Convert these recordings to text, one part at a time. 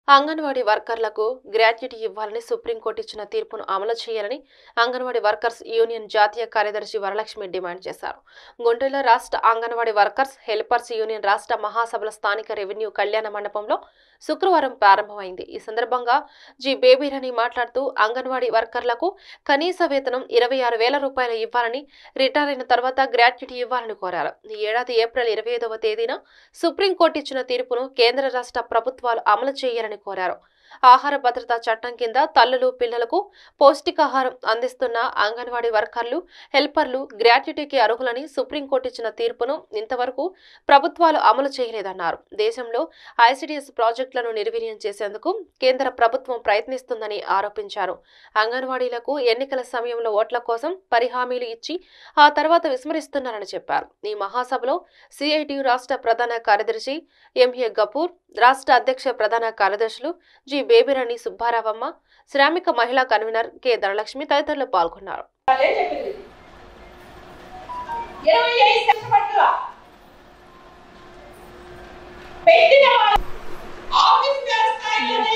అంగన్వాడీ వర్కర్లకు గ్రాట్యుటీ ఇవ్వాలని సుప్రీంకోర్టు ఇచ్చిన తీర్పును అమలు చేయాలని అంగన్వాడీ వర్కర్స్ యూనియన్ జాతీయ కార్యదర్శి వరలక్ష్మి డిమాండ్ చేశారు గుంటూరులో రాష్ట్ర అంగన్వాడీ వర్కర్స్ హెల్పర్స్ యూనియన్ రాష్ట్ర మహాసభల స్థానిక రెవెన్యూ కళ్యాణ మండపంలో శుక్రవారం ప్రారంభమైంది ఈ సందర్భంగా జి బేబీరాణి మాట్లాడుతూ అంగన్వాడీ వర్కర్లకు కనీస వేతనం ఇరవై ఆరు వేల రూపాయలు ఇవ్వాలని రిటైర్ అయిన తర్వాత గ్రాట్యుటీ ఇవ్వాలని కోరారు ఈ ఏడాది ఏప్రిల్ ఇరవై ఐదవ తేదీన సుప్రీంకోర్టు ఇచ్చిన తీర్పును కేంద్ర రాష్ట్ర ప్రభుత్వాలు అమలు చేయాలని కోరారు ఆహార భద్రతా చట్టం కింద తల్లులు పిల్లలకు పౌష్టికాహారం అందిస్తున్న అంగన్వాడీ వర్కర్లు హెల్పర్లు గ్రాట్యుటీకి అర్హులని సుప్రీంకోర్టు ఇచ్చిన తీర్పును ఇంతవరకు ప్రభుత్వాలు అమలు చేయలేదన్నారు దేశంలో ఐసిడిఎస్ ప్రాజెక్టులను నిర్వీర్యం చేసేందుకు కేంద్ర ప్రభుత్వం ప్రయత్నిస్తుందని ఆరోపించారు అంగన్వాడీలకు ఎన్నికల సమయంలో ఓట్ల కోసం పరిహామీలు ఇచ్చి ఆ తర్వాత విస్మరిస్తున్నారని చెప్పారు ఈ మహాసభలో సిఐటియు రాష్ట్ర ప్రధాన కార్యదర్శి ఎంఏ గపూర్ రాష్ట్ర అధ్యక్ష ప్రధాన కార్యదర్శులు జి బేబిరాణి సుబ్బారావమ్మ శ్రామిక మహిళా కన్వీనర్ కె ధనలక్ష్మి తదితరులు పాల్గొన్నారు అదే చెప్పింది ఇరవై ఐదు కష్టపడ్డా పెట్టిన వాళ్ళు ఆఫీస్ వ్యవస్థలోనే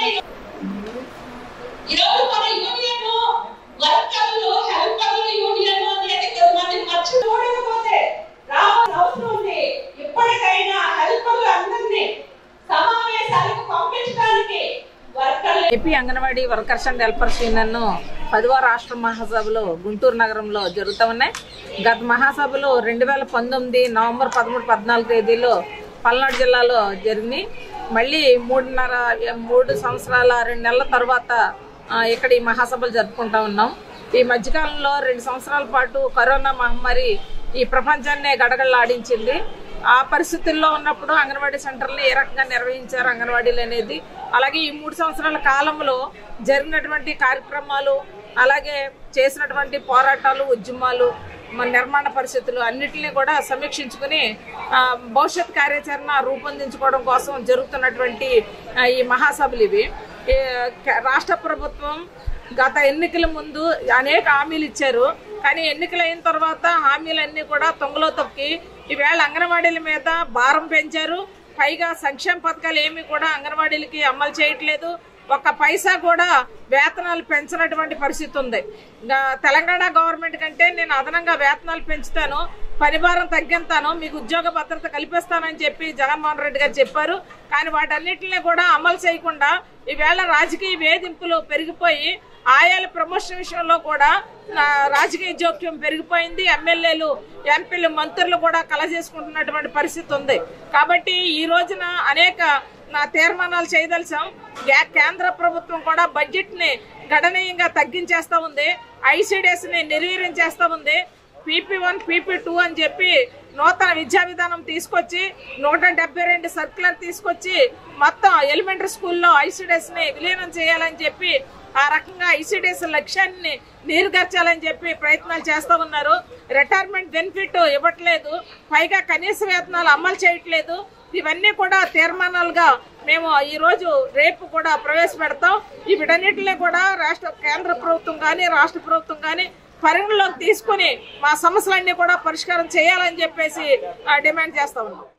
ఈరోజు మన యూనియన్ వర్కర్లు హెల్పర్లు యూనియన్ అనేది కొంతమంది మర్చి చూడకపోతే రావాల్సిన అవసరం ఉంది ఇప్పటికైనా హెల్పర్లు అందరినీ సమావేశాలకు పంపించడానికి వర్కర్లు AP anganwadi workers and helpers union పదవ రాష్ట్ర మహాసభలు గుంటూరు నగరంలో జరుగుతూ ఉన్నాయి గత మహాసభలు రెండు వేల పంతొమ్మిది నవంబర్ పదమూడు పద్నాలుగు తేదీలో పల్నాడు జిల్లాలో జరిగినాయి మళ్ళీ మూడున్నర మూడు సంవత్సరాల రెండు నెలల తర్వాత ఆ, ఇక్కడ ఈ మహాసభలు జరుపుకుంటా ఉన్నాం ఈ మధ్యకాలంలో రెండు సంవత్సరాల పాటు కరోనా మహమ్మారి ఈ ప్రపంచాన్నే గడగడలాడించింది ఆ పరిస్థితుల్లో ఉన్నప్పుడు అంగన్వాడీ సెంటర్లు ఏ రకంగా నిర్వహించారు అంగన్వాడీలు అనేది అలాగే ఈ మూడు సంవత్సరాల కాలంలో జరిగినటువంటి కార్యక్రమాలు అలాగే చేసినటువంటి పోరాటాలు ఉద్యమాలు మన నిర్మాణ పరిస్థితులు అన్నిటినీ కూడా సమీక్షించుకుని ఆ, భవిష్యత్ కార్యాచరణ రూపొందించుకోవడం కోసం జరుగుతున్నటువంటి ఆ, ఈ మహాసభలు ఇవి ఈ, క- రాష్ట్ర ప్రభుత్వం గత ఎన్నికల ముందు అనేక హామీలు ఇచ్చారు కానీ ఎన్నికలు అయిన తర్వాత హామీలన్నీ కూడా తొంగలో తొక్కి ఈవేళ అంగన్వాడీల మీద భారం పెంచారు పైగా సంక్షేమ పథకాలు ఏమీ కూడా అంగన్వాడీలకి అమలు చేయట్లేదు ఒక్క పైసా కూడా వేతనాలు పెంచినటువంటి పరిస్థితి ఉంది ఇంకా తెలంగాణ గవర్నమెంట్ కంటే నేను అదనంగా వేతనాలు పెంచుతాను పరిభారం తగ్గిస్తాను మీకు ఉద్యోగ భద్రత కల్పిస్తానని చెప్పి జగన్మోహన్ రెడ్డి గారు చెప్పారు కానీ వాటన్నిటిని కూడా అమలు చేయకుండా ఈవేళ రాజకీయ వేధింపులు పెరిగిపోయి ఆయాల ప్రమోషన్ విషయంలో కూడా ఆ, రాజకీయ జోక్యం పెరిగిపోయింది ఎమ్మెల్యేలు ఎంపీలు మంత్రులు కూడా కలజేసుకుంటున్నటువంటి పరిస్థితి ఉంది కాబట్టి ఈ రోజున అనేక నా తీర్మానాలు చేయదలిసాం గా- కేంద్ర ప్రభుత్వం కూడా బడ్జెట్ ని గణనీయంగా తగ్గించేస్తా ఉంది ఐసిడిఎస్ ని నిర్వీర్యం చేస్తా ఉంది పీపీ వన్ పీపీ టూ అని చెప్పి నూతన విద్యా విధానం తీసుకొచ్చి నూట డెబ్బై రెండు సర్కులర్ తీసుకొచ్చి మొత్తం ఎలిమెంటరీ స్కూల్లో ఐసిడిఎస్ ని విలీనం చేయాలని చెప్పి ఆ రకంగా ఐసిడిఎస్ లక్ష్యాన్ని నీరుగార్చాలని చెప్పి ప్రయత్నాలు చేస్తూ ఉన్నారు రిటైర్మెంట్ బెనిఫిట్ ఇవ్వట్లేదు పైగా కనీస వేతనాలు అమలు చేయట్లేదు ఇవన్నీ కూడా తీర్మానాలుగా మేము ఈ రోజు రేపు కూడా ప్రవేశపెడతాం ఈ వీటన్నిటిని కూడా రాష్ట్ర కేంద్ర ప్రభుత్వం కానీ రాష్ట్ర ప్రభుత్వం కానీ పరిగణలోకి తీసుకుని మా సమస్యలన్నీ కూడా పరిష్కారం చేయాలని చెప్పేసి ఆ, డిమాండ్ చేస్తా ఉన్నాం